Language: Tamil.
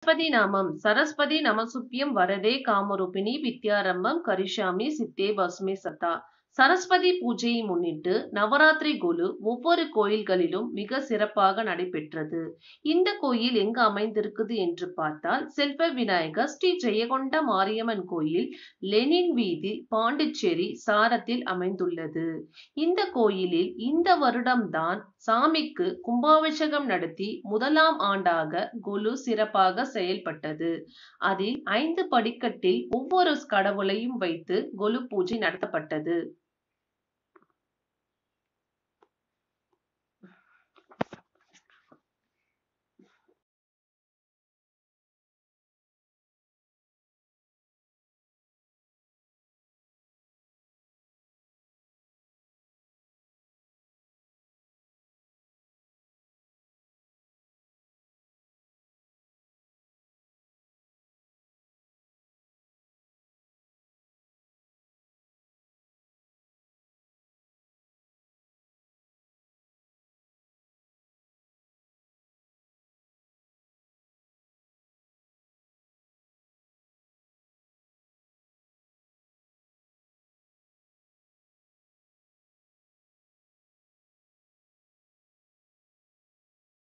சரஸ்வதி நாமம் சரஸ்வதி நமசுப்யம் வரதே காமரூபிணி வித்யாரம்பம் கரிஷாமி சித்தே பஸ்மே சதா சரஸ்வதி பூஜையை முன்னிட்டு நவராத்திரி குழு ஒவ்வொரு கோயில்களிலும் மிக சிறப்பாக நடைபெற்றது இந்த கோயில் எங்கு அமைந்திருக்குது என்று பார்த்தால் செல்வ விநாயகர் ஸ்ரீ ஜெயகொண்ட மாரியம்மன் கோயில் லெனின் வீதி பாண்டிச்சேரி சாரத்தில் அமைந்துள்ளது இந்த கோயிலில் இந்த வருடம்தான் சாமிக்கு கும்பாபிஷேகம் நடத்தி முதலாம் ஆண்டாக குழு சிறப்பாக செயல்பட்டது அதில் ஐந்து படிக்கட்டில் ஒவ்வொரு கடவுளையும் வைத்து கொலு பூஜை நடத்தப்பட்டது